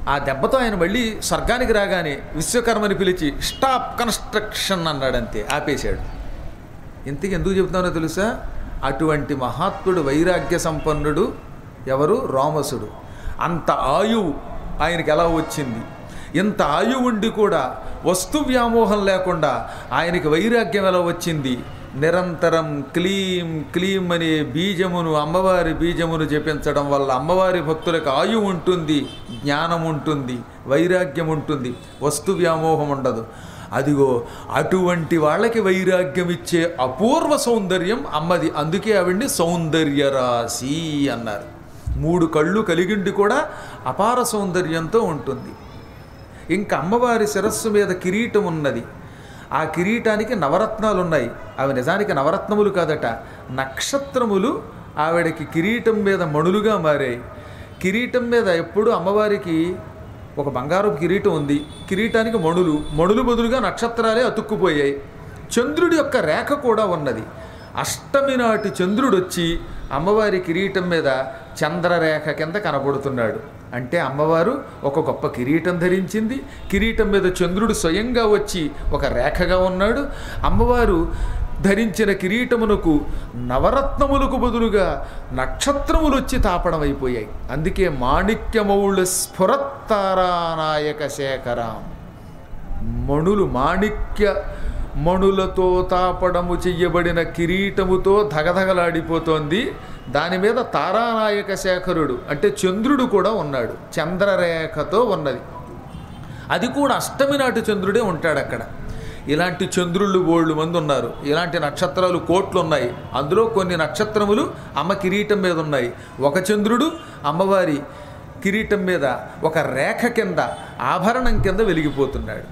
ఆ దెబ్బతో ఆయన మళ్ళీ స్వర్గానికి రాగానే విశ్వకర్మని పిలిచి స్టాప్ కన్స్ట్రక్షన్ అన్నాడంతే ఆపేశాడు ఇంతకు ఎందుకు చెప్తున్నానో తెలుసా అటువంటి మహాత్ముడు వైరాగ్య సంపన్నుడు ఎవరు రామసుడు అంత ఆయువు ఆయనకి ఎలా వచ్చింది ఇంత ఆయువు ఉండి కూడా వస్తు వ్యామోహం లేకుండా ఆయనకి వైరాగ్యం ఎలా వచ్చింది నిరంతరం క్లీం క్లీం అనే బీజమును అమ్మవారి బీజమును జపించడం వల్ల అమ్మవారి భక్తులకు ఆయువు ఉంటుంది జ్ఞానం ఉంటుంది వైరాగ్యం ఉంటుంది వస్తు వ్యామోహం ఉండదు అదిగో అటువంటి వాళ్ళకి వైరాగ్యం ఇచ్చే అపూర్వ సౌందర్యం అమ్మది అందుకే ఆవిడ్ని సౌందర్య రాశి అన్నారు మూడు కళ్ళు కలిగిండి కూడా అపార సౌందర్యంతో ఉంటుంది ఇంకా అమ్మవారి శిరస్సు మీద కిరీటం ఉన్నది ఆ కిరీటానికి నవరత్నాలు ఉన్నాయి అవి నిజానికి నవరత్నములు కాదట నక్షత్రములు ఆవిడకి కిరీటం మీద మణులుగా మారాయి కిరీటం మీద ఎప్పుడు అమ్మవారికి ఒక బంగారపు కిరీటం ఉంది కిరీటానికి మణులు మణులు బదులుగా నక్షత్రాలే అతుక్కుపోయాయి చంద్రుడి యొక్క రేఖ కూడా ఉన్నది అష్టమి నాటి చంద్రుడు వచ్చి అమ్మవారి కిరీటం మీద చంద్రరేఖ కింద కనబడుతున్నాడు అంటే అమ్మవారు ఒక గొప్ప కిరీటం ధరించింది కిరీటం మీద చంద్రుడు స్వయంగా వచ్చి ఒక రేఖగా ఉన్నాడు అమ్మవారు ధరించిన కిరీటమునకు నవరత్నములకు బదులుగా నక్షత్రములు వచ్చి తాపడం అయిపోయాయి అందుకే మాణిక్యమౌళ స్ఫురత్తారానాయక శేఖరాం మణులు మాణిక్య మణులతో తాపడము చెయ్యబడిన కిరీటముతో ధగధగలాడిపోతోంది దాని మీద తారానాయక శేఖరుడు అంటే చంద్రుడు కూడా ఉన్నాడు చంద్రరేఖతో ఉన్నది అది కూడా అష్టమి నాటి చంద్రుడే ఉంటాడు అక్కడ ఇలాంటి చంద్రుళ్ళు బోళ్ళు మంది ఉన్నారు ఇలాంటి నక్షత్రాలు కోట్లు ఉన్నాయి అందులో కొన్ని నక్షత్రములు అమ్మ కిరీటం మీద ఉన్నాయి ఒక చంద్రుడు అమ్మవారి కిరీటం మీద ఒక రేఖ కింద ఆభరణం కింద వెలిగిపోతున్నాడు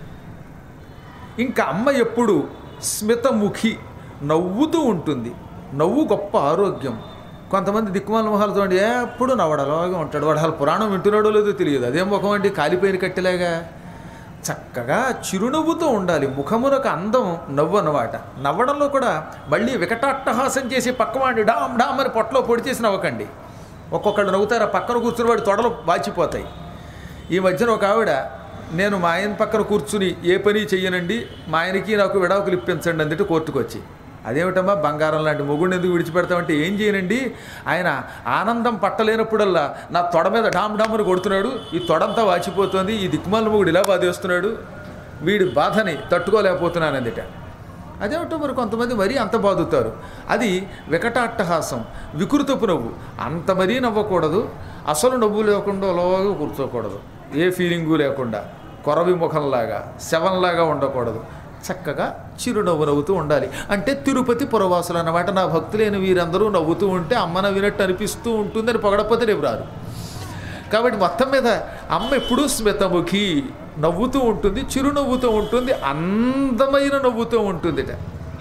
ఇంకా అమ్మ ఎప్పుడు స్మితముఖి నవ్వుతూ ఉంటుంది నవ్వు గొప్ప ఆరోగ్యం కొంతమంది దిక్కుమాల మొహాలతో ఎప్పుడు నవ్వడలాగా ఉంటాడు వాడు అసలు పురాణం వింటున్నాడో లేదో తెలియదు అదేం ముఖం అండి కాలిపోయిన కట్టెలాగా చక్కగా చిరునవ్వుతో ఉండాలి ముఖమునకు అందం నవ్వు అన్నమాట నవ్వడంలో కూడా మళ్ళీ వికటాట్టహాసం చేసి పక్కవాడిని డామ్ డామ్ అని పొట్టలో పొడి చేసి నవ్వకండి ఒక్కొక్కళ్ళు నవ్వుతారు ఆ పక్కన కూర్చుని వాడి తొడలు వాచిపోతాయి ఈ మధ్యన ఒక ఆవిడ నేను మా ఆయన పక్కన కూర్చుని ఏ పని చెయ్యనండి మా ఆయనకి నాకు విడాకులు ఇప్పించండి అందుకే కోర్టుకు వచ్చి అదేమిటమ్మా బంగారం లాంటి మొగుడిని ఎందుకు విడిచిపెడతామంటే ఏం చేయనండి ఆయన ఆనందం పట్టలేనప్పుడల్లా నా తొడ మీద డామ్ డామ్ అని కొడుతున్నాడు ఈ తొడంతా వాచిపోతుంది ఈ దిక్కుమాల మొగుడు ఇలా బాధేస్తున్నాడు వీడి బాధని తట్టుకోలేకపోతున్నాను అందుట అదేమిటో మరి కొంతమంది మరీ అంత బాదుతారు అది వికటాట్టహాసం వికృతపు నవ్వు అంత మరీ నవ్వకూడదు అసలు నవ్వు లేకుండా లోగా కూర్చోకూడదు ఏ ఫీలింగు లేకుండా కొరవి ముఖంలాగా శవంలాగా ఉండకూడదు చక్కగా చిరునవ్వు నవ్వుతూ ఉండాలి అంటే తిరుపతి పురవాసులు అన్నమాట నా భక్తులైన వీరందరూ నవ్వుతూ ఉంటే అమ్మ నవ్వినట్టు అనిపిస్తూ ఉంటుందని పొగడపోతే రేపు రారు కాబట్టి మొత్తం మీద అమ్మ ఎప్పుడూ స్మితముఖి నవ్వుతూ ఉంటుంది చిరునవ్వుతూ ఉంటుంది అందమైన నవ్వుతూ ఉంటుందిట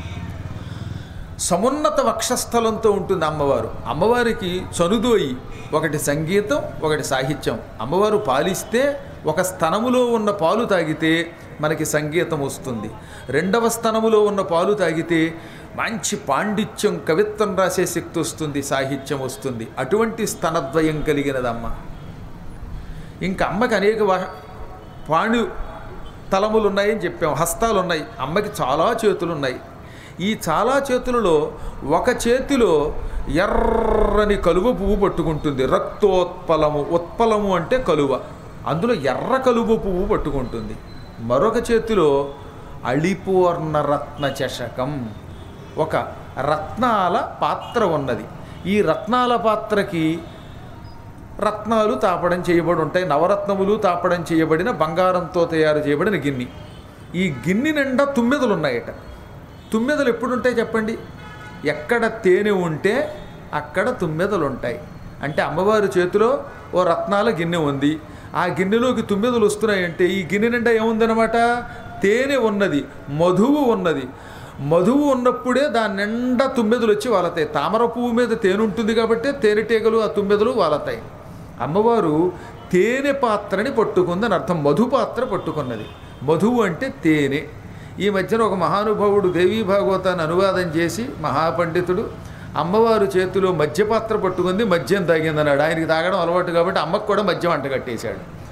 సమున్నత వక్షస్థలంతో ఉంటుంది అమ్మవారు అమ్మవారికి చనుదోయి ఒకటి సంగీతం ఒకటి సాహిత్యం అమ్మవారు పాలిస్తే ఒక స్తనములో ఉన్న పాలు తాగితే మనకి సంగీతం వస్తుంది రెండవ స్తనములో ఉన్న పాలు తాగితే మంచి పాండిత్యం కవిత్వం రాసే శక్తి వస్తుంది సాహిత్యం వస్తుంది అటువంటి స్తనద్వయం కలిగినదమ్మ ఇంకా అమ్మకి అనేక వ- పాణు తలములు ఉన్నాయని చెప్పాం హస్తాలు ఉన్నాయి అమ్మకి చాలా చేతులు ఉన్నాయి ఈ చాలా చేతులలో ఒక చేతిలో ఎర్రని కలువ పువ్వు పట్టుకుంటుంది రక్తోత్పలము ఉత్పలము అంటే కలువ అందులో ఎర్ర కలువ పువ్వు పట్టుకుంటుంది మరొక చేతిలో అళిపూర్ణ రత్న చషకం ఒక రత్నాల పాత్ర ఉన్నది ఈ రత్నాల పాత్రకి రత్నాలు తాపడం చేయబడి ఉంటాయి నవరత్నములు తాపడం చేయబడిన బంగారంతో తయారు చేయబడిన గిన్నె ఈ గిన్నె నిండా తుమ్మెదలు ఉన్నాయట తుమ్మెదలు ఎప్పుడు ఉంటాయి చెప్పండి ఎక్కడ తేనె ఉంటే అక్కడ తుమ్మెదలు ఉంటాయి అంటే అమ్మవారి చేతిలో ఓ రత్నాల గిన్నె ఉంది ఆ గిన్నెలోకి తుమ్మెదలు వస్తున్నాయంటే ఈ గిన్నె నిండా ఏముందనమాట తేనె ఉన్నది మధువు ఉన్నది మధువు ఉన్నప్పుడే దాని నిండా తుమ్మెదలు వచ్చి వాలతాయి తామర పువ్వు మీద తేనె ఉంటుంది కాబట్టి తేనెటీగలు ఆ తుమ్మెదలు వాలతాయి అమ్మవారు తేనె పాత్రని పట్టుకుందని అర్థం మధు పాత్ర పట్టుకున్నది మధువు అంటే తేనె ఈ మధ్యన ఒక మహానుభావుడు దేవీ భాగవతాన్ని అనువాదం చేసి మహాపండితుడు అమ్మవారు చేతిలో మద్యపాత్ర పట్టుకుంది మద్యం తాగిందన్నాడు ఆయనకి తాగడం అలవాటు కాబట్టి అమ్మకు కూడా మద్యం అంటగట్టేశాడు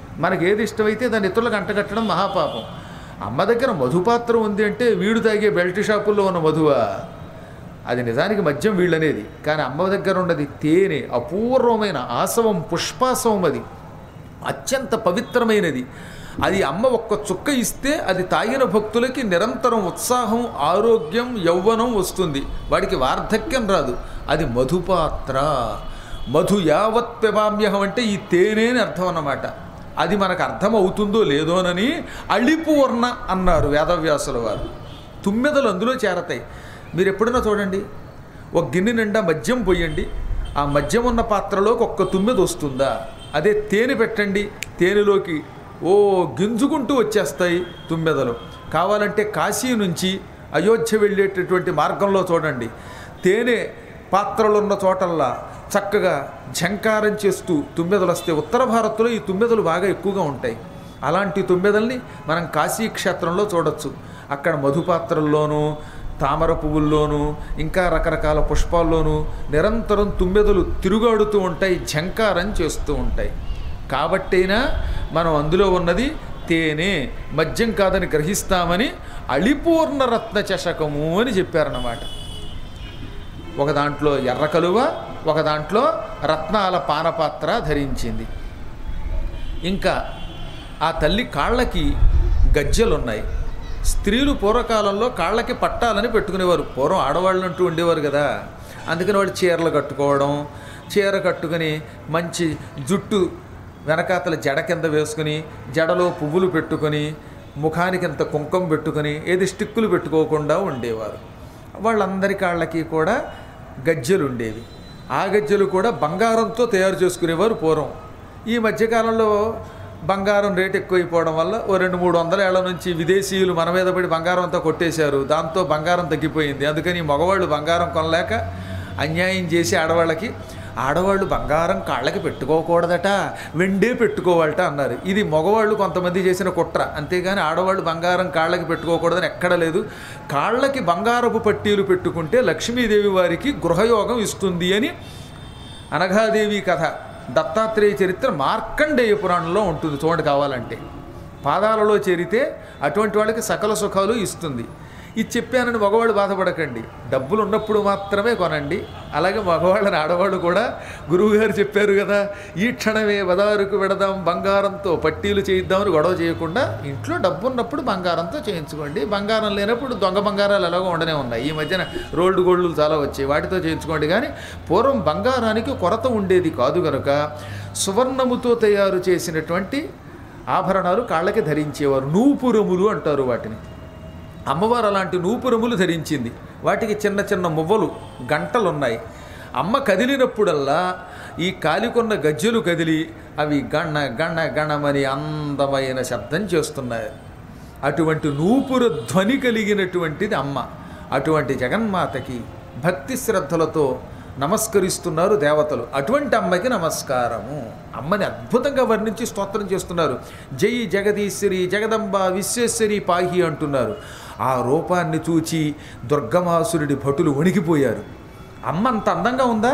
మనకి ఏది ఇష్టమైతే దాన్ని ఇతరులకు అంటగట్టడం మహాపాపం అమ్మ దగ్గర మధుపాత్ర ఉంది అంటే వీడు తాగే బెల్ట్ షాపుల్లో ఉన్న మధువా అది నిజానికి మద్యం వీళ్ళనేది కానీ అమ్మ దగ్గర ఉన్నది తేనె అపూర్వమైన ఆసవం పుష్పాసవం అది అత్యంత పవిత్రమైనది అది అమ్మ ఒక్క చుక్క ఇస్తే అది తాగిన భక్తులకి నిరంతరం ఉత్సాహం ఆరోగ్యం యౌవనం వస్తుంది వాడికి వార్ధక్యం రాదు అది మధుపాత్ర మధు యావత్ పిబామ్యహం అంటే ఈ తేనె అని అర్థం అన్నమాట అది మనకు అర్థం అవుతుందో లేదోనని అళిపూర్ణ అన్నారు వేదవ్యాసుల వారు తుమ్మెదలు అందులో చేరతాయి మీరు ఎప్పుడైనా చూడండి ఒక గిన్నె నిండా మద్యం పోయండి ఆ మద్యం ఉన్న పాత్రలోకి ఒక్క తుమ్మెద వస్తుందా అదే తేనె పెట్టండి తేనెలోకి ఓ గింజుకుంటూ వచ్చేస్తాయి తుమ్మెదలు కావాలంటే కాశీ నుంచి అయోధ్య వెళ్ళేటటువంటి మార్గంలో చూడండి తేనె పాత్రలున్న చోటల్లా చక్కగా ఝంకారం చేస్తూ తుమ్మెదలు వస్తే ఉత్తర భారత్లో ఈ తుమ్మెదలు బాగా ఎక్కువగా ఉంటాయి అలాంటి తుమ్మెదల్ని మనం కాశీ క్షేత్రంలో చూడొచ్చు అక్కడ మధుపాత్రల్లోనూ తామర పువ్వుల్లోనూ ఇంకా రకరకాల పుష్పాల్లోనూ నిరంతరం తుమ్మెదలు తిరుగాడుతూ ఉంటాయి ఝంకారం చేస్తూ ఉంటాయి కాబట్టైనా మనం అందులో ఉన్నది తేనె మద్యం కాదని గ్రహిస్తామని అళిపూర్ణ రత్న చషకము అని చెప్పారన్నమాట ఒక దాంట్లో ఎర్ర కలువ ఒక దాంట్లో రత్నాల పానపాత్ర ధరించింది ఇంకా ఆ తల్లి కాళ్ళకి గజ్జెలున్నాయి స్త్రీలు పూర్వకాలంలో కాళ్ళకి పట్టాలని పెట్టుకునేవారు పూర్వం ఆడవాళ్ళు అంటూ ఉండేవారు కదా అందుకని వాళ్ళు చీరలు కట్టుకోవడం చీర కట్టుకుని మంచి జుట్టు వెనకాతల జడ కింద వేసుకుని జడలో పువ్వులు పెట్టుకొని ముఖానికి ఇంత కుంకుమ పెట్టుకొని ఏది స్టిక్కులు పెట్టుకోకుండా ఉండేవారు వాళ్ళందరి కాళ్ళకి కూడా గజ్జెలు ఉండేవి ఆ గజ్జెలు కూడా బంగారంతో తయారు చేసుకునేవారు పూర్వం ఈ మధ్యకాలంలో బంగారం రేట్ ఎక్కువైపోవడం వల్ల ఓ రెండు మూడు వందల ఏళ్ల నుంచి విదేశీయులు మన మీద పడి బంగారం అంతా కొట్టేశారు దాంతో బంగారం తగ్గిపోయింది అందుకని మగవాళ్ళు బంగారం కొనలేక అన్యాయం చేసి ఆడవాళ్ళకి ఆడవాళ్ళు బంగారం కాళ్ళకి పెట్టుకోకూడదట వెండే పెట్టుకోవాలట అన్నారు ఇది మగవాళ్ళు కొంతమంది చేసిన కుట్ర అంతేగాని ఆడవాళ్ళు బంగారం కాళ్ళకి పెట్టుకోకూడదని ఎక్కడ లేదు కాళ్ళకి బంగారపు పట్టీలు పెట్టుకుంటే లక్ష్మీదేవి వారికి గృహయోగం ఇస్తుంది అని అనఘాదేవి కథ దత్తాత్రేయ చరిత్ర మార్కండేయ పురాణంలో ఉంటుంది చూడండి కావాలంటే పాదాలలో చేరితే అటువంటి వాళ్ళకి సకల సుఖాలు ఇస్తుంది ఇది చెప్పానని మగవాళ్ళు బాధపడకండి డబ్బులు ఉన్నప్పుడు మాత్రమే కొనండి అలాగే మగవాళ్ళని ఆడవాళ్ళు కూడా గురువుగారు చెప్పారు కదా ఈ క్షణమే బదారుకు వెడదాం బంగారంతో పట్టీలు చేయిద్దామని గొడవ చేయకుండా ఇంట్లో డబ్బు ఉన్నప్పుడు బంగారంతో చేయించుకోండి బంగారం లేనప్పుడు దొంగ బంగారాలు ఎలాగో ఉండనే ఉన్నాయి ఈ మధ్యన రోల్డ్ గోల్డ్లు చాలా వచ్చాయి వాటితో చేయించుకోండి కానీ పూర్వం బంగారానికి కొరత ఉండేది కాదు కనుక సువర్ణముతో తయారు చేసినటువంటి ఆభరణాలు కాళ్ళకి ధరించేవారు నూపురములు అంటారు వాటిని అమ్మవారు అలాంటి నూపురములు ధరించింది వాటికి చిన్న చిన్న మువ్వలు గంటలు ఉన్నాయి అమ్మ కదిలినప్పుడల్లా ఈ కాలికొన్న గజ్జెలు కదిలి అవి గణ గణ గణమని అందమైన శబ్దం చేస్తున్నాయి అటువంటి నూపుర ధ్వని కలిగినటువంటిది అమ్మ అటువంటి జగన్మాతకి భక్తి శ్రద్ధలతో నమస్కరిస్తున్నారు దేవతలు అటువంటి అమ్మకి నమస్కారము అమ్మని అద్భుతంగా వర్ణించి స్తోత్రం చేస్తున్నారు జై జగదీశ్వరి జగదంబ విశ్వేశ్వరి పాహి అంటున్నారు ఆ రూపాన్ని చూచి దుర్గమాసురుడి భటులు వణికిపోయారు అమ్మ అంత అందంగా ఉందా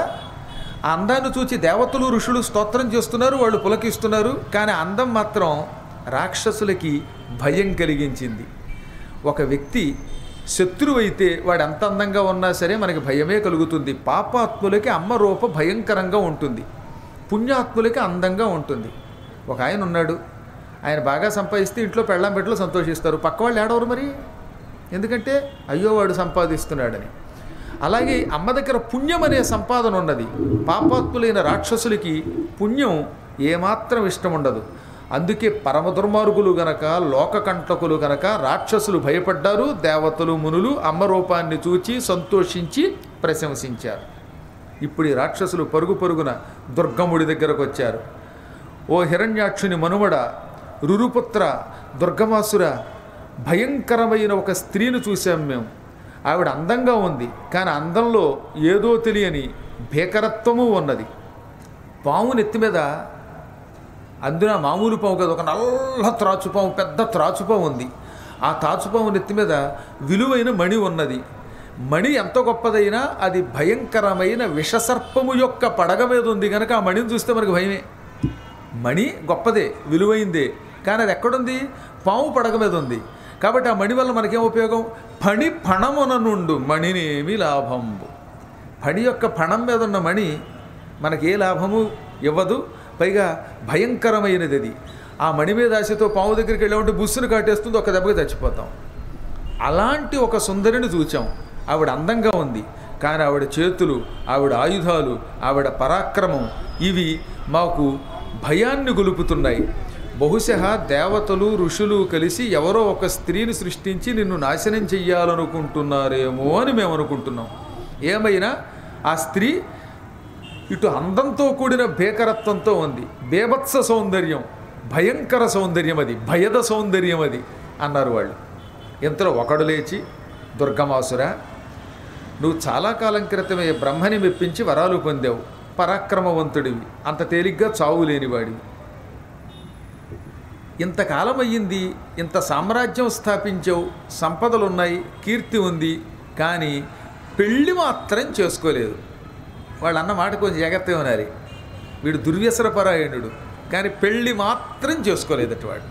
ఆ అందాన్ని చూచి దేవతలు ఋషులు స్తోత్రం చేస్తున్నారు వాళ్ళు పులకిస్తున్నారు కానీ ఆ అందం మాత్రం రాక్షసులకి భయం కలిగించింది ఒక వ్యక్తి శత్రువు అయితే వాడు ఎంత అందంగా ఉన్నా సరే మనకి భయమే కలుగుతుంది పాపాత్ములకి అమ్మ రూప భయంకరంగా ఉంటుంది పుణ్యాత్ములకి అందంగా ఉంటుంది ఒక ఆయన ఉన్నాడు ఆయన బాగా సంపాదిస్తే ఇంట్లో పెళ్ళాం బిడ్డలు సంతోషిస్తారు పక్క వాళ్ళు ఏడవరు మరి ఎందుకంటే అయ్యో వాడు సంపాదిస్తున్నాడని అలాగే అమ్మ దగ్గర పుణ్యం అనే సంపాదన ఉన్నది పాపాత్ములైన రాక్షసులకి పుణ్యం ఏమాత్రం ఇష్టం ఉండదు అందుకే పరమ దుర్మార్గులు గనక లోకకంటకులు గనక రాక్షసులు భయపడ్డారు దేవతలు మునులు అమ్మ రూపాన్ని చూచి సంతోషించి ప్రశంసించారు ఇప్పుడు ఈ రాక్షసులు పరుగు పరుగున దుర్గముడి దగ్గరకు వచ్చారు ఓ హిరణ్యాక్షుని మనుమడ రురుపుత్ర దుర్గమాసుర భయంకరమైన ఒక స్త్రీని చూసాం మేము ఆవిడ అందంగా ఉంది కానీ అందంలో ఏదో తెలియని భీకరత్వము ఉన్నది పాము నెత్తి మీద అందున మామూలు పాము కదా ఒక నల్ల త్రాచుపాము పెద్ద త్రాచుపాము ఉంది ఆ త్రాచుపాము నెత్తి మీద విలువైన మణి ఉన్నది మణి ఎంత గొప్పదైనా అది భయంకరమైన విషసర్పము యొక్క పడగ మీద ఉంది కనుక ఆ మణిని చూస్తే మనకు భయమే మణి గొప్పదే విలువైందే కానీ అది ఎక్కడుంది పాము పడగ మీద ఉంది కాబట్టి ఆ మణి వల్ల మనకేం ఉపయోగం పణి పణమున నుండు మణినేమి లాభంబు పడి యొక్క పణం మీద ఉన్న మణి మనకి ఏ లాభము ఇవ్వదు పైగా భయంకరమైనది అది ఆ మణి మీద ఆశతో పాము దగ్గరికి వెళ్ళామంటే బుస్సును కాటేస్తుంది ఒక దెబ్బకి చచ్చిపోతాం అలాంటి ఒక సుందరిని చూచాం ఆవిడ అందంగా ఉంది కానీ ఆవిడ చేతులు ఆవిడ ఆయుధాలు ఆవిడ పరాక్రమం ఇవి మాకు భయాన్ని గొలుపుతున్నాయి బహుశా దేవతలు ఋషులు కలిసి ఎవరో ఒక స్త్రీని సృష్టించి నిన్ను నాశనం చెయ్యాలనుకుంటున్నారేమో అని మేము అనుకుంటున్నాం ఏమైనా ఆ స్త్రీ ఇటు అందంతో కూడిన భేకరత్వంతో ఉంది బేభత్స సౌందర్యం భయంకర సౌందర్యం అది భయద సౌందర్యం అది అన్నారు వాళ్ళు ఇంతలో ఒకడు లేచి దుర్గమాసుర నువ్వు చాలా కాలం క్రితమే బ్రహ్మని మెప్పించి వరాలు పొందావు పరాక్రమవంతుడివి అంత తేలిగ్గా చావు లేనివాడివి ఇంతకాలం అయ్యింది ఇంత సామ్రాజ్యం స్థాపించావు సంపదలు ఉన్నాయి కీర్తి ఉంది కానీ పెళ్ళి మాత్రం చేసుకోలేదు వాళ్ళు అన్న మాట కొంచెం జాగ్రత్తగా ఉన్నారు వీడు దుర్వ్యసనపరాయణుడు కానీ పెళ్ళి మాత్రం చేసుకోలేదట వాడు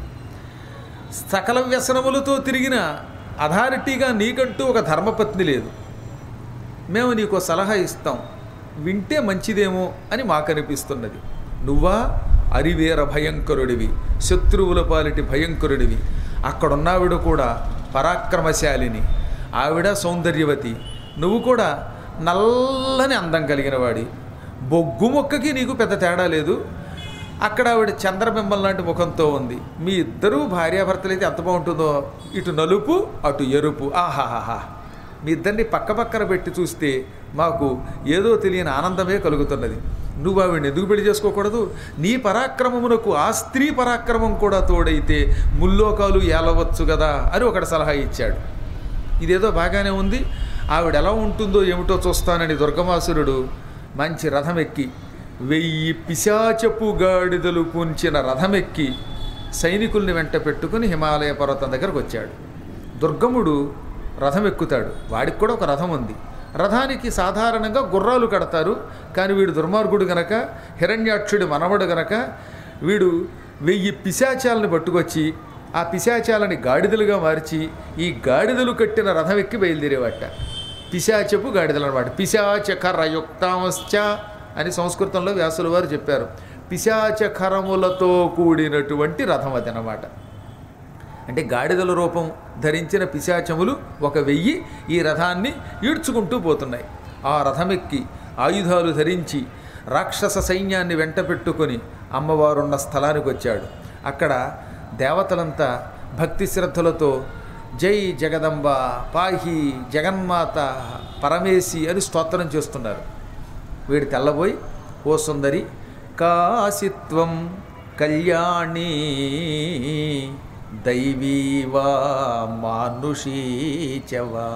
సకల వ్యసనములతో తిరిగిన అథారిటీగా నీకంటూ ఒక ధర్మపత్ని లేదు మేము నీకు సలహా ఇస్తాం వింటే మంచిదేమో అని మాకు అనిపిస్తున్నది నువ్వా అరివేర భయంకరుడివి శత్రువుల పాలిటి భయంకరుడివి అక్కడున్నావిడ కూడా పరాక్రమశాలిని ఆవిడ సౌందర్యవతి నువ్వు కూడా నల్లని అందం కలిగిన వాడి బొగ్గు మొక్కకి నీకు పెద్ద తేడా లేదు అక్కడ ఆవిడ చంద్రబింబం లాంటి ముఖంతో ఉంది మీ ఇద్దరూ భార్యాభర్తలు అయితే ఎంత బాగుంటుందో ఇటు నలుపు అటు ఎరుపు ఆహాహాహా మీ ఇద్దరిని పక్క పక్కన పెట్టి చూస్తే మాకు ఏదో తెలియని ఆనందమే కలుగుతున్నది నువ్వు ఆవిడని ఎందుకు పెళ్లి చేసుకోకూడదు నీ పరాక్రమమునకు ఆ స్త్రీ పరాక్రమం కూడా తోడైతే ముల్లోకాలు ఏలవచ్చు కదా అని ఒకటి సలహా ఇచ్చాడు ఇదేదో బాగానే ఉంది ఆవిడ ఎలా ఉంటుందో ఏమిటో చూస్తానని దుర్గమాసురుడు మంచి రథం ఎక్కి వెయ్యి పిశాచపు గాడిదలు పూంచిన రథం ఎక్కి సైనికుల్ని వెంట పెట్టుకుని హిమాలయ పర్వతం దగ్గరకు వచ్చాడు దుర్గముడు రథం ఎక్కుతాడు వాడికి కూడా ఒక రథం ఉంది రథానికి సాధారణంగా గుర్రాలు కడతారు కానీ వీడు దుర్మార్గుడు గనక హిరణ్యాక్షుడి మనవడు గనక వీడు వెయ్యి పిశాచాలను పట్టుకొచ్చి ఆ పిశాచాలని గాడిదలుగా మార్చి ఈ గాడిదలు కట్టిన రథం ఎక్కి బయలుదేరేవాట పిశాచపు గాడిదలు అనమాట పిశాచ కర్రయుక్తాంశ్చ అని సంస్కృతంలో వ్యాసుల వారు చెప్పారు పిశాచ కరములతో కూడినటువంటి రథం అది అన్నమాట అంటే గాడిదల రూపం ధరించిన పిశాచములు ఒక వెయ్యి ఈ రథాన్ని ఈడ్చుకుంటూ పోతున్నాయి ఆ రథమెక్కి ఆయుధాలు ధరించి రాక్షస సైన్యాన్ని వెంట పెట్టుకొని అమ్మవారున్న స్థలానికి వచ్చాడు అక్కడ దేవతలంతా భక్తి శ్రద్ధలతో జై జగదంబ పాహి జగన్మాత పరమేశి అని స్తోత్రం చేస్తున్నారు వీడు తెల్లబోయి ఓ సుందరి కాశిత్వం కళ్యాణి దైవీవా మానుషీచవా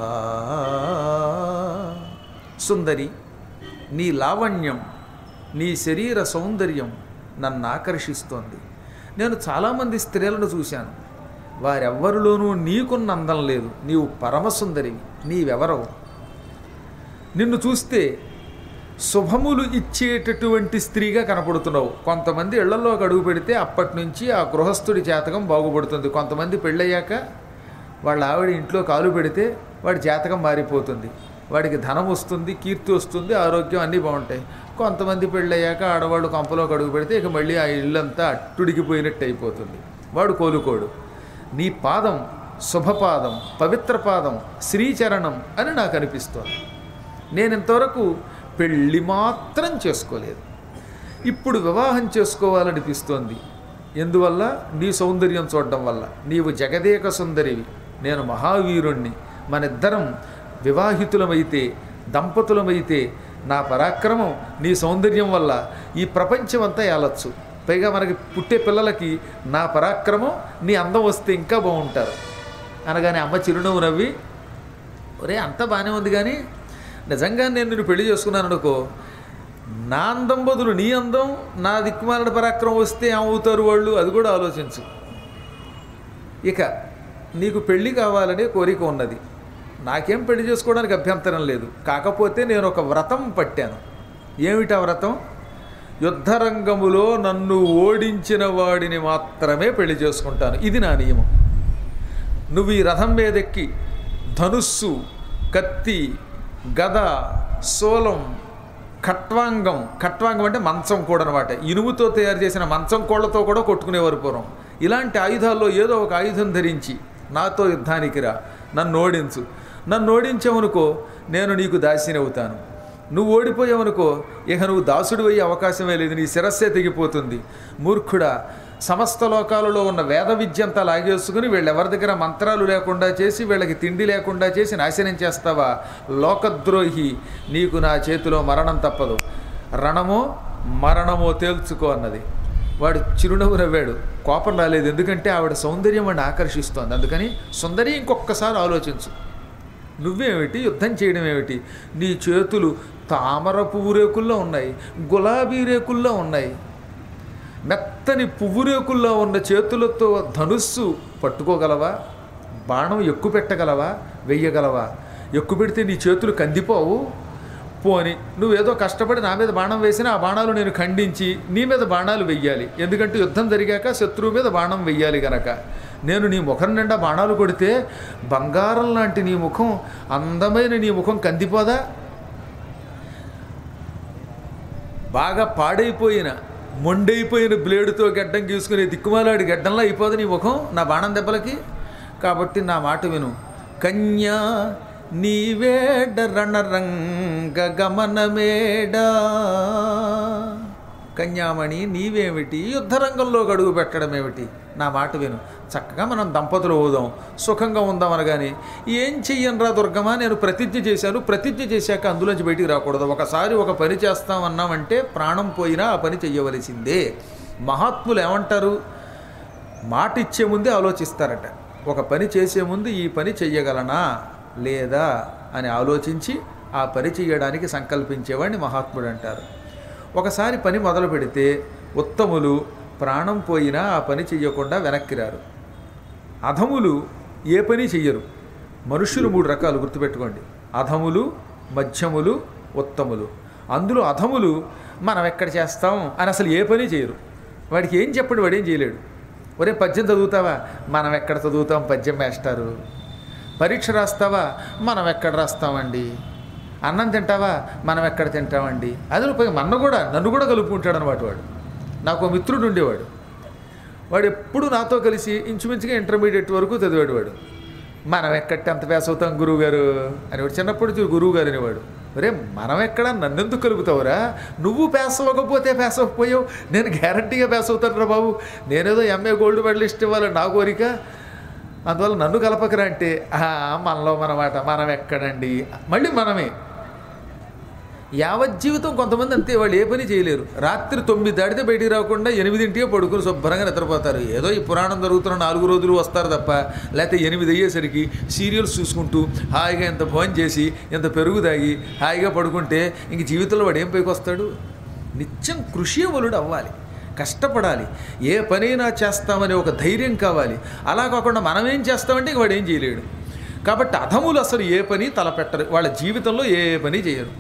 సుందరి నీ లావణ్యం నీ శరీర సౌందర్యం నన్ను ఆకర్షిస్తోంది నేను చాలామంది స్త్రీలను చూశాను వారెవ్వరిలోనూ నీకున్న అందం లేదు నీవు పరమసుందరివి నీవెవరవు నిన్ను చూస్తే శుభములు ఇచ్చేటటువంటి స్త్రీగా కనపడుతున్నావు కొంతమంది ఇళ్లలోకి అడుగు పెడితే అప్పటి నుంచి ఆ గృహస్థుడి జాతకం బాగుపడుతుంది కొంతమంది పెళ్ళయ్యాక వాళ్ళ ఆవిడ ఇంట్లో కాలు పెడితే వాడి జాతకం మారిపోతుంది వాడికి ధనం వస్తుంది కీర్తి వస్తుంది ఆరోగ్యం అన్నీ బాగుంటాయి కొంతమంది పెళ్ళయ్యాక ఆడవాళ్ళు కొంపలోకి అడుగు పెడితే ఇక మళ్ళీ ఆ ఇల్లంతా అట్టుడికిపోయినట్టు అయిపోతుంది వాడు కోలుకోడు నీ పాదం శుభపాదం పవిత్ర పాదం శ్రీచరణం అని నాకు అనిపిస్తోంది నేను ఇంతవరకు పెళ్ళి మాత్రం చేసుకోలేదు ఇప్పుడు వివాహం చేసుకోవాలనిపిస్తోంది ఎందువల్ల నీ సౌందర్యం చూడడం వల్ల నీవు జగదేక సుందరివి నేను మహావీరుణ్ణి మనిద్దరం వివాహితులమైతే దంపతులమైతే నా పరాక్రమం నీ సౌందర్యం వల్ల ఈ ప్రపంచం అంతా ఏలచ్చు పైగా మనకి పుట్టే పిల్లలకి నా పరాక్రమం నీ అందం వస్తే ఇంకా బాగుంటారు అనగానే అమ్మ చిరునవ్వు నవ్వి ఒరే అంతా బాగానే ఉంది కానీ నిజంగా నేను నిన్ను పెళ్లి చేసుకున్నాను అనుకో నా అందం బదులు నీ అందం నా దిక్కుమాలిన పరాక్రమం వస్తే ఏమవుతారు వాళ్ళు అది కూడా ఆలోచించు ఇక నీకు పెళ్లి కావాలనే కోరిక ఉన్నది నాకేం పెళ్లి చేసుకోవడానికి అభ్యంతరం లేదు కాకపోతే నేను ఒక వ్రతం పట్టాను ఏమిటా వ్రతం యుద్ధరంగములో నన్ను ఓడించిన వాడిని మాత్రమే పెళ్లి చేసుకుంటాను ఇది నా నియమం నువ్వు ఈ రథం మీదెక్కి ధనుస్సు కత్తి గద శూలం ఖట్వాంగం ఖట్వాంగం అంటే మంచం కూడా అనమాట ఇనుముతో తయారు చేసిన మంచం కోళ్లతో కూడా కొట్టుకునేవారు పూర్వం ఇలాంటి ఆయుధాల్లో ఏదో ఒక ఆయుధం ధరించి నాతో యుద్ధానికి రా నన్ను ఓడించు నన్ను ఓడించావనుకో నేను నీకు దాసిని అవుతాను నువ్వు ఓడిపోయావనుకో ఇక నువ్వు దాసుడు అయ్యే అవకాశమే లేదు నీ శిరస్సే తెగిపోతుంది మూర్ఖుడా సమస్త లోకాలలో ఉన్న వేద విద్య అంతా లాగేసుకుని వీళ్ళెవరి దగ్గర మంత్రాలు లేకుండా చేసి వీళ్ళకి తిండి లేకుండా చేసి నాశనం చేస్తావా లోకద్రోహి నీకు నా చేతిలో మరణం తప్పదు రణమో మరణమో తేల్చుకో అన్నది వాడు చిరునవ్వు నవ్వాడు కోపం రాలేదు ఎందుకంటే ఆవిడ సౌందర్యం వాడిని ఆకర్షిస్తోంది అందుకని సుందరి ఇంకొకసారి ఆలోచించు నువ్వేమిటి యుద్ధం చేయడం ఏమిటి నీ చేతులు తామర పువ్వు రేకుల్లో ఉన్నాయి గులాబీ రేకుల్లో ఉన్నాయి మెత్తని పువ్వు రేకుల్లో ఉన్న చేతులతో ధనుస్సు పట్టుకోగలవా బాణం ఎక్కువ పెట్టగలవా వెయ్యగలవా ఎక్కువ పెడితే నీ చేతులు కందిపోవు పోని నువ్వేదో కష్టపడి నా మీద బాణం వేసినా ఆ బాణాలు నేను ఖండించి నీ మీద బాణాలు వెయ్యాలి ఎందుకంటే యుద్ధం జరిగాక శత్రువు మీద బాణం వెయ్యాలి గనక నేను నీ ముఖం నిండా బాణాలు కొడితే బంగారం లాంటి నీ ముఖం అందమైన నీ ముఖం కందిపోదా బాగా పాడైపోయిన మొండైపోయిన బ్లేడుతో గడ్డం గీసుకునే దిక్కుమాలాడి గడ్డంలో అయిపోదు నీ ముఖం నా బాణం దెబ్బలకి కాబట్టి నా మాట విను కన్యా నీవేడ రణరంగ గమనమేడా కన్యామణి నీవేమిటి యుద్ధరంగంలో గడుగు పెట్టడం ఏమిటి నా మాట విను చక్కగా మనం దంపతులు అవుదాం సుఖంగా ఉందాం అనగాని ఏం చెయ్యనురా దుర్గమా నేను ప్రతిజ్ఞ చేశాను ప్రతిజ్ఞ చేశాక అందులోంచి బయటికి రాకూడదు ఒకసారి ఒక పని చేస్తామన్నామంటే ప్రాణం పోయినా ఆ పని చెయ్యవలసిందే మహాత్ములు ఏమంటారు మాట ఇచ్చే ముందే ఆలోచిస్తారట ఒక పని చేసే ముందు ఈ పని చెయ్యగలనా లేదా అని ఆలోచించి ఆ పని చేయడానికి సంకల్పించేవాడిని మహాత్ముడు అంటారు ఒకసారి పని మొదలు పెడితే ఉత్తములు ప్రాణం పోయినా ఆ పని చెయ్యకుండా వెనక్కి రారు అధములు ఏ పని చెయ్యరు మనుషులు మూడు రకాలు గుర్తుపెట్టుకోండి అధములు మధ్యములు ఉత్తములు అందులో అధములు మనం ఎక్కడ చేస్తాం అని అసలు ఏ పని చేయరు వాడికి ఏం చెప్పండి వాడు ఏం చేయలేడు ఒరే పద్యం చదువుతావా మనం ఎక్కడ చదువుతాం పద్యం వేస్తారు పరీక్ష రాస్తావా మనం ఎక్కడ రాస్తామండి అన్నం తింటావా మనం ఎక్కడ తింటామండి అది పోయి మన్న కూడా నన్ను కూడా కలుపుకుంటాడు అనమాట వాడు నాకు ఓ మిత్రుడు ఉండేవాడు వాడు ఎప్పుడు నాతో కలిసి ఇంచుమించుగా ఇంటర్మీడియట్ వరకు చదివాడు వాడు మనం ఎక్కడ టెన్త్ పాస్ అవుతాం గురువు గారు అని వాడు చిన్నప్పటి నుంచి గురువు గారు అనేవాడు అరే మనం ఎక్కడ నన్నెందుకు కలుపుతావురా నువ్వు పాస్ అవ్వకపోతే పాస్ అవ్వకపోయావు నేను గ్యారంటీగా పాస్ అవుతాను రా బాబు నేనేదో ఎంఏ గోల్డ్ మెడలిస్ట్ ఇవ్వాలి నా కోరిక అందువల్ల నన్ను కలపకరా అంటే "ఆ, మనలో మనమాట మనం ఎక్కడండి మళ్ళీ మనమే యావజ్జీవితం కొంతమంది అంతే వాళ్ళు ఏ పని చేయలేరు రాత్రి తొమ్మిది దాటితే బయటికి రాకుండా ఎనిమిదింటికే పడుకుని శుభ్రంగా నిద్రపోతారు ఏదో ఈ పురాణం జరుగుతున్న నాలుగు రోజులు వస్తారు తప్ప లేకపోతే ఎనిమిది అయ్యేసరికి సీరియల్స్ చూసుకుంటూ హాయిగా ఇంత ఫోన్ చేసి ఇంత పెరుగు తాగి హాయిగా పడుకుంటే ఇంక జీవితంలో వాడు ఏం పైకి వస్తాడు నిత్యం కృషివలుడు అవ్వాలి కష్టపడాలి ఏ పనైనా చేస్తామని ఒక ధైర్యం కావాలి అలా కాకుండా మనం ఏం చేస్తామంటే ఇంక వాడు ఏం చేయలేడు కాబట్టి అధములు అసలు ఏ పని తలపెట్టరు వాళ్ళ జీవితంలో ఏ పని చేయరు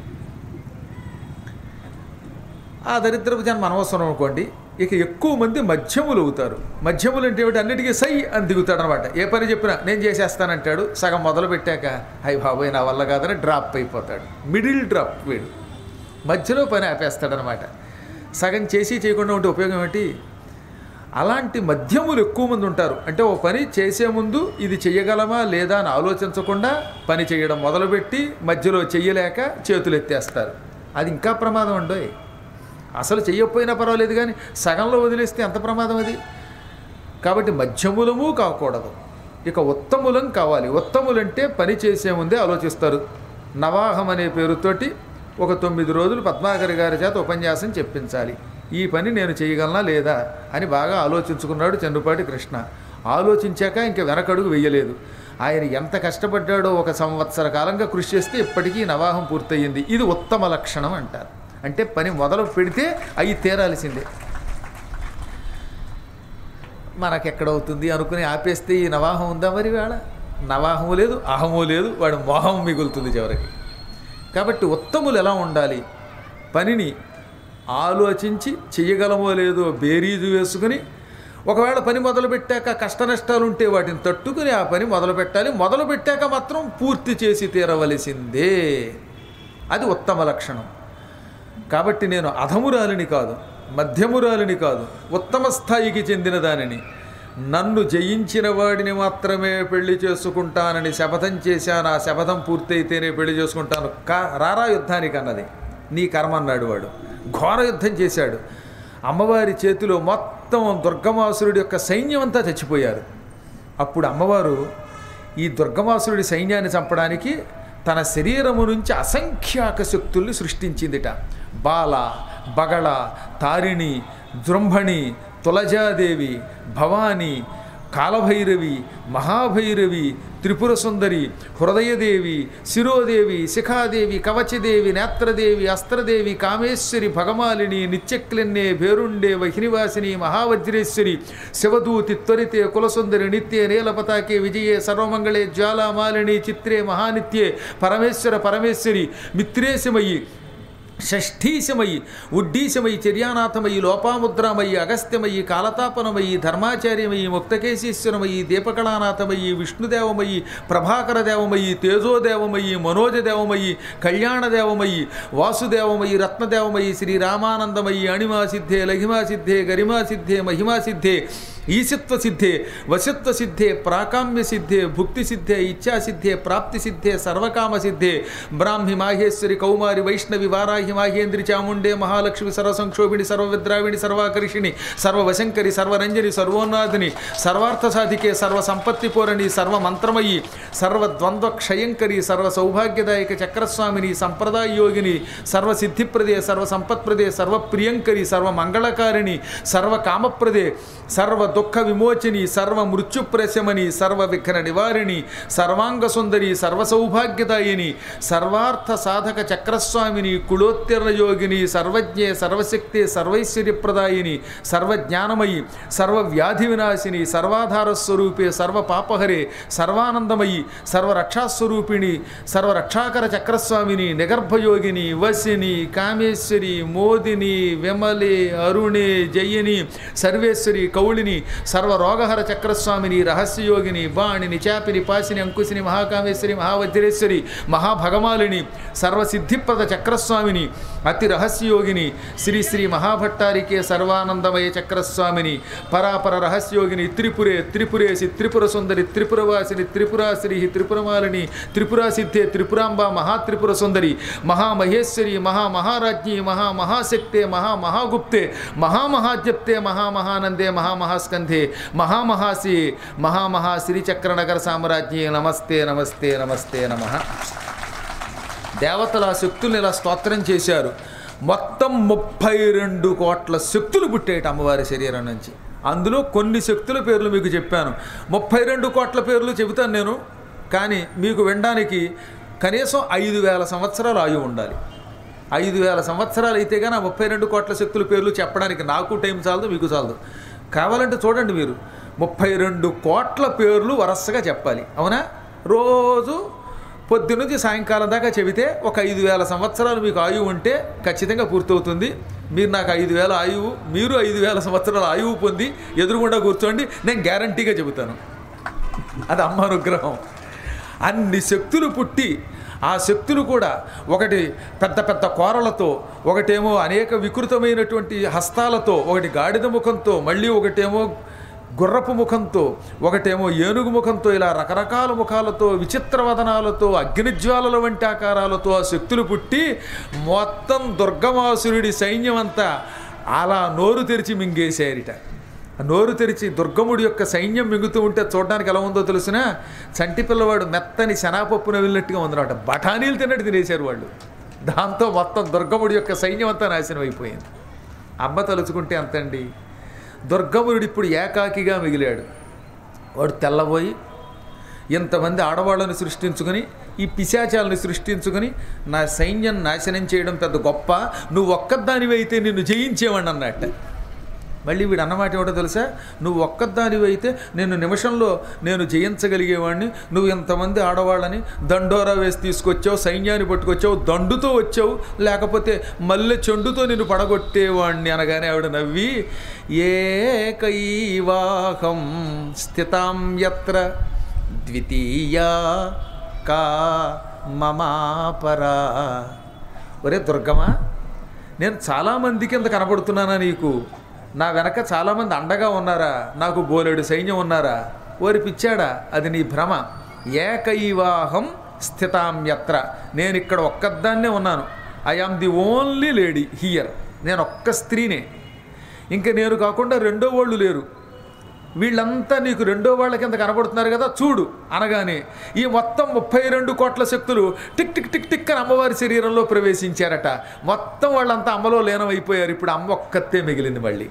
ఆ దరిద్రపు జన్మ అనవసరం అనుకోండి ఇక ఎక్కువ మంది మధ్యములు అవుతారు మధ్యములు అంటే ఏమిటి అన్నిటికీ సై అని దిగుతాడు అనమాట ఏ పని చెప్పినా నేను చేసేస్తానంటాడు సగం మొదలు పెట్టాక అయ్యి బాబోయ్ నా వల్ల కాదని డ్రాప్ అయిపోతాడు మిడిల్ డ్రాప్ వీడు మధ్యలో పని ఆపేస్తాడనమాట సగం చేసి చేయకుండా ఉంటే ఉపయోగం ఏంటి అలాంటి మధ్యములు ఎక్కువ మంది ఉంటారు అంటే ఓ పని చేసే ముందు ఇది చెయ్యగలమా లేదా అని ఆలోచించకుండా పని చేయడం మొదలుపెట్టి మధ్యలో చెయ్యలేక చేతులు ఎత్తేస్తారు అది ఇంకా ప్రమాదం అండోయ్ అసలు చెయ్యకపోయినా పర్వాలేదు కానీ సగంలో వదిలేస్తే ఎంత ప్రమాదం అది కాబట్టి మధ్యములము కాకూడదు ఇక ఉత్తములం కావాలి ఉత్తములంటే పని చేసే ముందే ఆలోచిస్తారు నవాహం అనే పేరుతోటి ఒక తొమ్మిది రోజులు పద్మాకర్ గారి చేత ఉపన్యాసం చెప్పించాలి ఈ పని నేను చేయగలనా లేదా అని బాగా ఆలోచించుకున్నాడు చంద్రుపాటి కృష్ణ ఆలోచించాక ఇంక వెనకడుగు వెయ్యలేదు ఆయన ఎంత కష్టపడ్డాడో ఒక సంవత్సర కాలంగా కృషి చేస్తే ఇప్పటికీ నవాహం పూర్తయింది ఇది ఉత్తమ లక్షణం అంటారు అంటే పని మొదలు పెడితే అవి తీరాల్సిందే మనకెక్కడవుతుంది అనుకుని ఆపేస్తే ఈ నవాహం ఉందా మరి వేళ నవాహము లేదు అహము లేదు వాడు మోహం మిగులుతుంది చివరికి కాబట్టి ఉత్తములు ఎలా ఉండాలి పనిని ఆలోచించి చెయ్యగలమో లేదో బేరీజు వేసుకుని ఒకవేళ పని మొదలు పెట్టాక కష్ట నష్టాలు ఉంటే వాటిని తట్టుకుని ఆ పని మొదలు పెట్టాలి మొదలు పెట్టాక మాత్రం పూర్తి చేసి తీరవలసిందే అది ఉత్తమ లక్షణం కాబట్టి నేను అధమురాలిని కాదు మధ్యమురాలిని కాదు ఉత్తమ స్థాయికి చెందిన దానిని నన్ను జయించిన వాడిని మాత్రమే పెళ్లి చేసుకుంటానని శపథం చేశాను ఆ శపథం పూర్తయితేనే పెళ్లి చేసుకుంటాను కా రారా యుద్ధానికి అన్నది నీ కర్మ అన్నాడు వాడు ఘోర యుద్ధం చేశాడు అమ్మవారి చేతిలో మొత్తం దుర్గమాసురుడి యొక్క సైన్యం అంతా చచ్చిపోయారు అప్పుడు అమ్మవారు ఈ దుర్గమాసురుడి సైన్యాన్ని చంపడానికి తన శరీరము నుంచి అసంఖ్యాక శక్తుల్ని సృష్టించిందిట బాల బగళ తారిణి జృంభణి తులజాదేవి భవాని కాలభైరవి మహాభైరవి త్రిపుర సుందరి హృదయదేవి శిరోదేవి శిఖాదేవి కవచదేవి నేత్రదేవి అస్త్రదేవి కామేశ్వరి భగమాలిని నిత్యక్లెన్నే భేరుండే వహినివాసిని మహావజ్రేశ్వరి శివదూతి త్వరితే కులసుందరి నిత్యే నీలపతాకే విజయే సర్వమంగళే జ్వాలామాలిని చిత్రే మహానిత్యే పరమేశ్వర పరమేశ్వరి మిత్రేశమయి షష్ఠీశమయి ఉడ్డీశమయి చర్యానాథమయి లోపాముద్రామయి అగస్త్యమయి కాలతాపనమయి ధర్మాచార్యమయి ముక్తకేశీశ్వరమయి దీపకళానాథమయి విష్ణుదేవమయి ప్రభాకర దేవమయి తేజోదేవమయి మనోజదేవమయి కళ్యాణదేవమయి వాసుదేవమయి రత్నదేవమయి శ్రీరామానందమయి అణిమాసిద్ధే లఘిమాసిద్ధే గరిమాసిద్ధే మహిమాసిద్ధే ఈశత్వ సిద్ధే వశత్వ సిద్ధే ప్రాకామ్య సిద్ధే భుక్తి సిద్ధే ఇచ్ఛాసిద్ధే ప్రాప్తి సిద్ధే సర్వకామ సిద్ధే బ్రాహ్మి మాహేశ్వరి కౌమారి వైష్ణవి వారాహి మాహేంద్రి చాముండే మహాలక్ష్మి సర్వసంక్షోభిణి సర్వవిద్రావిణి సర్వాకర్షిణి సర్వవశంకరి సర్వరంజని సర్వోన్నాథిని సర్వార్థ సాధికే సర్వ సంపత్తి పూరణి సర్వమంత్రమయి సర్వద్వంద్వ క్షయంకరి సర్వ సౌభాగ్యదాయక చక్రస్వామిని సంప్రదాయ యోగిని సర్వసిద్ధిప్రదే సర్వ సంపత్ప్రదే సర్వప్రియంకరి సర్వమంగళకారిణి సర్వకామప్రదే సర్వ దుఃఖ విమోచిని సర్వ మృత్యుప్రశమని సర్వ విఘ్న నివారిణి సర్వాంగ సుందరి సర్వ సౌభాగ్యదాయిని సర్వార్థ సాధక చక్రస్వామిని కులోత్తీర్ణ యోగిని సర్వజ్ఞే సర్వశక్తి సర్వైశ్వర్యప్రదాయిని సర్వజ్ఞానమయి సర్వ వ్యాధి వినాశిని సర్వాధార స్వరూపే సర్వ పాపహరే సర్వానందమయి సర్వరక్షాస్వరూపిణి సర్వరక్షాకర చక్రస్వామిని నిగర్భయోగిని వసిని కామేశ్వరి మోదిని విమలి అరుణి జయిని సర్వేశ్వరి కౌళిని సర్వరోగహర చక్రస్వామిని రహస్యయోగిని బాణిని చాపిని పాసిని అంకుశిని మహాకామేశ్వరి మహావజ్రేశ్వరి మహాభగమాలిని సర్వసిద్ధిప్రద చక్రస్వామిని అతి రహస్యయోగిని శ్రీ శ్రీ మహాభట్టారికే సర్వానందమయ చక్రస్వామిని పరాపర రహస్యోగిని త్రిపురే త్రిపురేసి త్రిపుర సుందరి త్రిపురవాసిని త్రిపురాశ్రీ త్రిపురమాలిని త్రిపురాసిద్ధే త్రిపురాంబ మహాత్రిపుర సుందరి మహామహేశ్వరి మహామహారాజ్ఞి మహామహాశక్తే మహామహాగుప్తే మహామహాజ్ఞప్తే మహామహానందే మహామహాస్కంధే మహామహాసి మహామహా శ్రీచక్రనగర సామ్రాజ్ఞి నమస్తే నమస్తే నమస్తే నమ దేవతల ఆ శక్తుల్ని ఇలా స్తోత్రం చేశారు మొత్తం ముప్పై రెండు కోట్ల శక్తులు పుట్టేట అమ్మవారి శరీరం నుంచి అందులో కొన్ని శక్తుల పేర్లు మీకు చెప్పాను ముప్పై రెండు కోట్ల పేర్లు చెబుతాను నేను కానీ మీకు వినడానికి కనీసం ఐదు వేల సంవత్సరాలు ఆయువు ఉండాలి ఐదు వేల సంవత్సరాలు అయితే కానీ ఆ ముప్పై రెండు కోట్ల శక్తుల పేర్లు చెప్పడానికి నాకు టైం చాలదు మీకు చాలదు కావాలంటే చూడండి మీరు ముప్పై రెండు కోట్ల పేర్లు వరసగా చెప్పాలి అవునా రోజు పొద్దునుంచి సాయంకాలం దాకా చెబితే ఒక ఐదు వేల సంవత్సరాలు మీకు ఆయువు ఉంటే ఖచ్చితంగా పూర్తవుతుంది మీరు నాకు ఐదు వేల ఆయువు మీరు ఐదు వేల సంవత్సరాల ఆయువు పొంది ఎదురుగుండా కూర్చోండి నేను గ్యారంటీగా చెబుతాను అది అమ్మ అనుగ్రహం అన్ని శక్తులు పుట్టి ఆ శక్తులు కూడా ఒకటి పెద్ద పెద్ద కోరలతో ఒకటేమో అనేక వికృతమైనటువంటి హస్తాలతో ఒకటి గాడిద ముఖంతో మళ్ళీ ఒకటేమో గుర్రపు ముఖంతో ఒకటేమో ఏనుగు ముఖంతో ఇలా రకరకాల ముఖాలతో విచిత్ర వదనాలతో అగ్నిజ్వాలల వంటి ఆకారాలతో ఆ శక్తులు పుట్టి మొత్తం దుర్గమాసురుడి సైన్యం అంతా అలా నోరు తెరిచి మింగేశారిట నోరు తెరిచి దుర్గముడి యొక్క సైన్యం మింగుతూ ఉంటే చూడడానికి ఎలా ఉందో తెలిసిన చంటి పిల్లవాడు మెత్తని శనాపప్పు నవిలినట్టుగా ఉందన్నమాట బఠానీలు తిన్నట్టు తినేశారు వాళ్ళు దాంతో మొత్తం దుర్గముడి యొక్క సైన్యం అంతా నాశనం అయిపోయింది అమ్మ తలుచుకుంటే అంతండి దుర్గమునుడు ఇప్పుడు ఏకాకిగా మిగిలాడు వాడు తెల్లబోయి ఇంతమంది ఆడవాళ్ళని సృష్టించుకొని ఈ పిశాచాలను సృష్టించుకొని నా సైన్యం నాశనం చేయడం పెద్ద గొప్ప నువ్వు ఒక్కదానివి అయితే నిన్ను జయించేవాడిని అన్నట్ట మళ్ళీ వీడు అన్నమాట ఏమిటో తెలుసా నువ్వు ఒక్కదానివి అయితే నేను నిమిషంలో నేను జయించగలిగేవాడిని నువ్వు ఇంతమంది ఆడవాళ్ళని దండోరా వేసి తీసుకొచ్చావు సైన్యాన్ని పట్టుకొచ్చావు దండుతో వచ్చావు లేకపోతే మల్లె చెండుతో నిన్ను పడగొట్టేవాడిని అనగానే ఆవిడ నవ్వి ఏకైవాహం స్థితాం యత్ర ద్వితీయా కా మమాపరా ఒరే దుర్గమా నేను చాలామంది కింద కనబడుతున్నానా నీకు నా వెనక చాలామంది అండగా ఉన్నారా నాకు బోలెడు సైన్యం ఉన్నారా ఓరి పిచ్చాడా అది నీ భ్రమ ఏకైవాహం స్థితాంయత్ర నేను ఇక్కడ ఒక్కదాన్నే ఉన్నాను I am the only lady here నేను ఒక్క స్త్రీనే ఇంకా నేను కాకుండా రెండో వాళ్ళు లేరు వీళ్ళంతా నీకు రెండో వాళ్ళ కింద కనబడుతున్నారు కదా చూడు అనగానే ఈ మొత్తం ముప్పై రెండు కోట్ల శక్తులు టిక్ టిక్ టిక్ టిక్ అని అమ్మవారి శరీరంలో ప్రవేశించారట మొత్తం వాళ్ళంతా అమ్మలో లీనమైపోయారు ఇప్పుడు అమ్మ ఒక్కతే మిగిలింది మళ్ళీ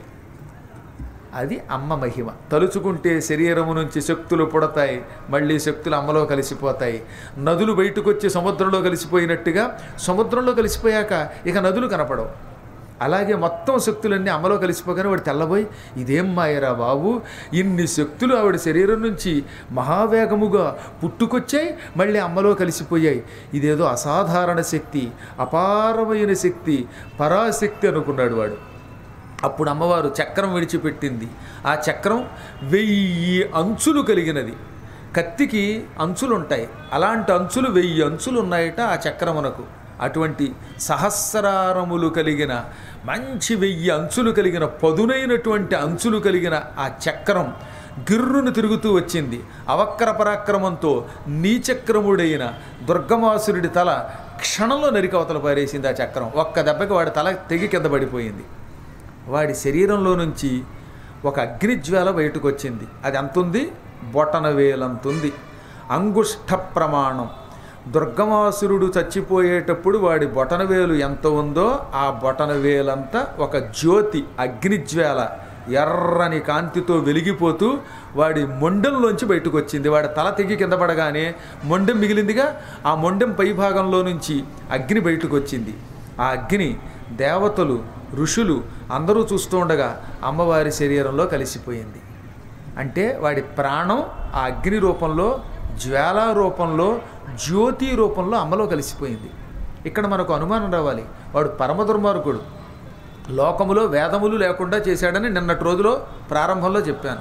అది అమ్మ మహిమ తలుచుకుంటే శరీరము నుంచి శక్తులు పుడతాయి మళ్ళీ శక్తులు అమ్మలో కలిసిపోతాయి నదులు బయటకు వచ్చి సముద్రంలో కలిసిపోయినట్టుగా సముద్రంలో కలిసిపోయాక ఇక నదులు కనపడవు అలాగే మొత్తం శక్తులన్నీ అమ్మలో కలిసిపోగానే వాడు తెల్లబోయి ఇదేం మాయరా బాబు ఇన్ని శక్తులు ఆవిడ శరీరం నుంచి మహావేగముగా పుట్టుకొచ్చాయి మళ్ళీ అమ్మలో కలిసిపోయాయి ఇదేదో అసాధారణ శక్తి అపారమైన శక్తి పరాశక్తి అనుకున్నాడు వాడు అప్పుడు అమ్మవారు చక్రం విడిచిపెట్టింది ఆ చక్రం వెయ్యి అంచులు కలిగినది కత్తికి అంచులు ఉంటాయి అలాంటి అంచులు వెయ్యి అంచులు ఉన్నాయట ఆ చక్రమునకు అటువంటి సహస్రారములు కలిగిన మంచి వెయ్యి అంచులు కలిగిన పదునైనటువంటి అంచులు కలిగిన ఆ చక్రం గిర్రును తిరుగుతూ వచ్చింది అవక్ర పరాక్రమంతో నీచక్రముడైన దుర్గమాసురుడి తల క్షణంలో నరికవతల పారేసింది ఆ చక్రం ఒక్క దెబ్బకి వాడి తల తెగి కింద పడిపోయింది వాడి శరీరంలో నుంచి ఒక అగ్నిజ్వాల బయటకు వచ్చింది అది ఎంతుంది బొటన వేలంతుంది అంగుష్ఠ ప్రమాణం దుర్గమాసురుడు చచ్చిపోయేటప్పుడు వాడి బొటనవేలు ఎంత ఉందో ఆ బొటనవేలంతా ఒక జ్యోతి అగ్నిజ్వాల ఎర్రని కాంతితో వెలిగిపోతూ వాడి మొండెంలోంచి బయటకు వచ్చింది వాడి తల తెగి కింద పడగానే మొండెం మిగిలిందిగా ఆ మొండెం పై భాగంలో నుంచి అగ్ని బయటకు వచ్చింది ఆ అగ్ని దేవతలు ఋషులు అందరూ చూస్తూ ఉండగా అమ్మవారి శరీరంలో కలిసిపోయింది అంటే వాడి ప్రాణం ఆ అగ్ని రూపంలో జ్వాలా రూపంలో జ్యోతి రూపంలో అమ్మలో కలిసిపోయింది ఇక్కడ మనకు అనుమానం రావాలి వాడు పరమ దుర్మార్గుడు లోకములో వేదములు లేకుండా చేశాడని నిన్నటి రోజులో ప్రారంభంలో చెప్పాను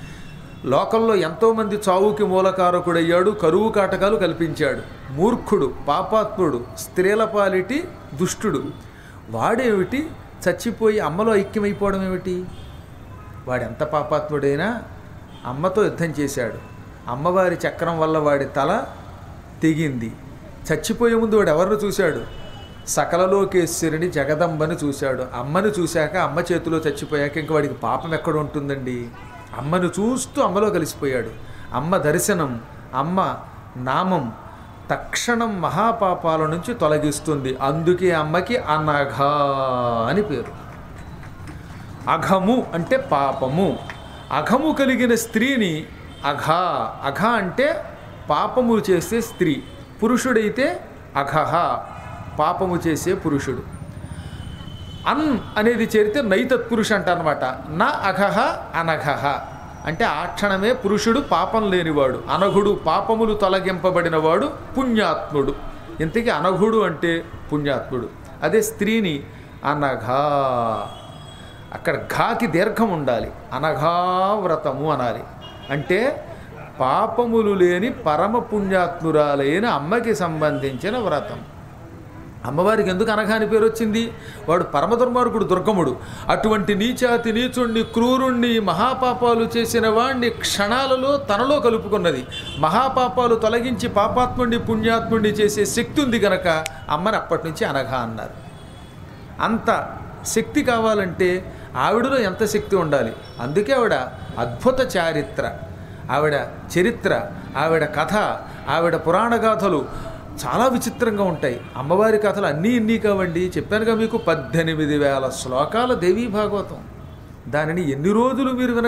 లోకంలో ఎంతోమంది చావుకి మూలకారకుడయ్యాడు కరువు కాటకాలు కల్పించాడు మూర్ఖుడు పాపాత్ముడు స్త్రీల పాలిటి దుష్టుడు వాడేమిటి చచ్చిపోయి అమ్మలో ఐక్యమైపోవడం ఏమిటి వాడెంత పాపాత్ముడైనా అమ్మతో యుద్ధం చేశాడు అమ్మవారి చక్రం వల్ల వాడి తల తెగింది చచ్చిపోయే ముందు వాడు ఎవరిని చూశాడు సకలలోకేశ్వరిని జగదంబని చూశాడు అమ్మని చూశాక అమ్మ చేతిలో చచ్చిపోయాక ఇంక వాడికి పాపం ఎక్కడ ఉంటుందండి అమ్మను చూస్తూ అమ్మలో కలిసిపోయాడు అమ్మ దర్శనం అమ్మ నామం తక్షణం మహాపాపాల నుంచి తొలగిస్తుంది అందుకే అమ్మకి అనఘ అని పేరు అఘము అంటే పాపము అఘము కలిగిన స్త్రీని అఘ అఘ అంటే పాపము చేసే స్త్రీ పురుషుడైతే అఘహ పాపము చేసే పురుషుడు అన్ అనేది చేరితే నైతత్పురుష అంటారనమాట నా అఘహ అనఘహ అంటే ఆ క్షణమే పురుషుడు పాపం లేనివాడు అనఘుడు పాపములు తొలగింపబడినవాడు పుణ్యాత్ముడు ఇంతకీ అనఘుడు అంటే పుణ్యాత్ముడు అదే స్త్రీని అనఘా అక్కడ ఘాకి దీర్ఘం ఉండాలి అనఘావ్రతము అనాలి అంటే పాపములు లేని పరమ పుణ్యాత్మురాలైన అమ్మకి సంబంధించిన వ్రతం అమ్మవారికి ఎందుకు అనఘ అని పేరు వచ్చింది వాడు పరమ దుర్మార్గుడు దుర్గముడు అటువంటి నీచాతి నీచుణ్ణి క్రూరుణ్ణి మహాపాపాలు చేసిన వాణ్ణి క్షణాలలో తనలో కలుపుకున్నది మహాపాపాలు తొలగించి పాపాత్ముణ్ణి పుణ్యాత్ముణ్ణి చేసే శక్తి ఉంది గనక అమ్మని అప్పటి నుంచి అనఘ అన్నారు అంత శక్తి కావాలంటే ఆవిడలో ఎంత శక్తి ఉండాలి అందుకే ఆవిడ అద్భుత చారిత్ర ఆవిడ చరిత్ర ఆవిడ కథ ఆవిడ పురాణ గాథలు చాలా విచిత్రంగా ఉంటాయి అమ్మవారి కథలు అన్నీ ఇన్ని కావండి చెప్పానుగా మీకు పద్దెనిమిది వేల శ్లోకాల దేవీ భాగవతం దానిని ఎన్ని రోజులు మీరు విన